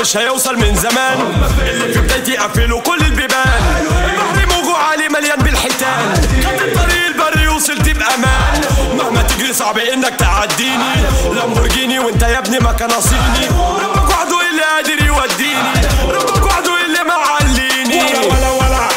مش هيوصل من زمان اللي في بدايتي قفلوا كل البيبان البحر موجه عالي مليان بالحيتان خدت الطريق البري وصلت بامان مهما تجري صعب انك تعديني لامبورجيني وانت يا ابني ما كان ناصيني ربك وحده اللي قادر يوديني ربك وحده اللي معليني ولا ولا ولا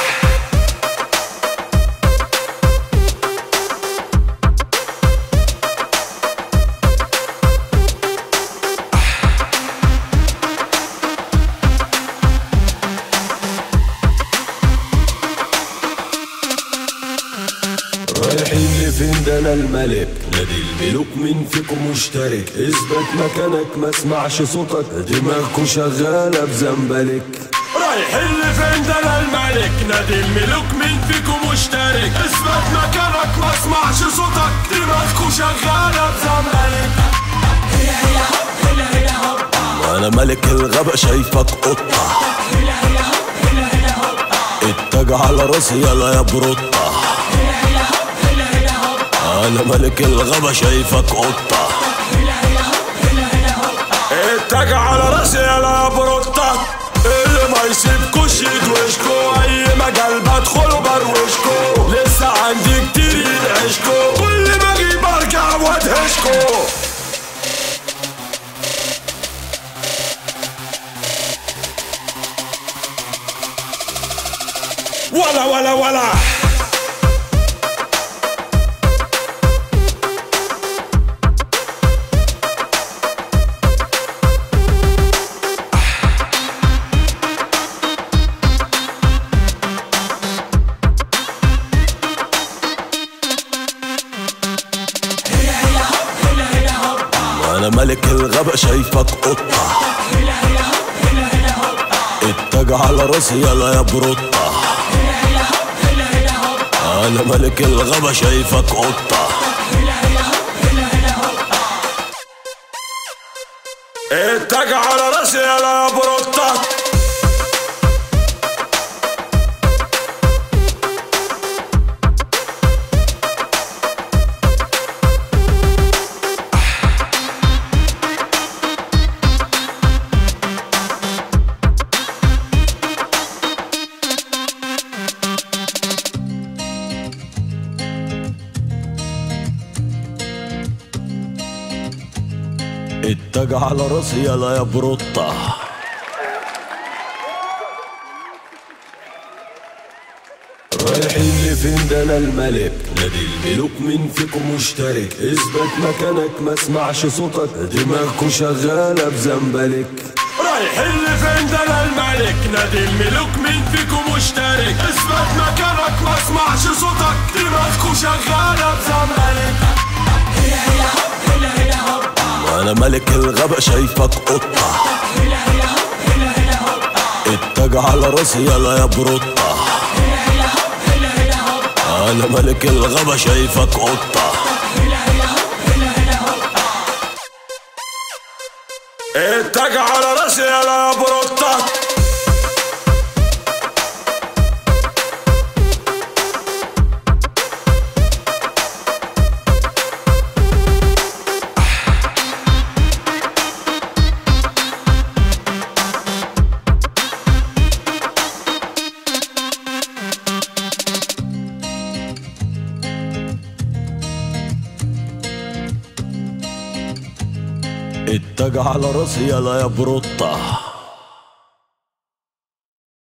رايحين لفين ده انا الملك نادي الملوك مين فيكم مشترك اثبت مكانك ما اسمعش صوتك دماغكوا شغالة بزنبلك رايحين لفين ده انا الملك نادي الملوك مين فيكم مشترك اثبت مكانك ما اسمعش صوتك دماغكوا شغاله بزمالك وانا ملك الغابة شايفك قطة التاج على راسي يلا يا بروطة انا ملك الغابة شايفك قطة التاج على راسي يا بروتة اللي ما يسيبكوش يدوشكو اي مجال بدخل بروشكو لسه عندي كتير يدعشكو كل ما اجيب ارجع وادهشكو ولا ولا ولا وانا ملك الغابة شايفك قطة التاج على راسي يلا يا بروطة انا ملك الغابة شايفك قطة التاج على راسي يا بروتة التاج على راسي يلا يا بروطة رايحين لفين ده انا الملك نادي الملوك مين فيكم مشترك اثبت مكانك ما اسمعش صوتك دماغكوا شغالة بزنبلك رايحين لفين ده انا الملك نادي الملوك مين فيكم مشترك اثبت مكانك ما اسمعش صوتك دماغكوا شغاله بزمالك وانا ملك الغابة شايفك قطة التاج على راسي يلا يا بروطة انا ملك الغابة شايفك قطة التاج على راسي يا بروتة التاج على راسي يلا يا بروطة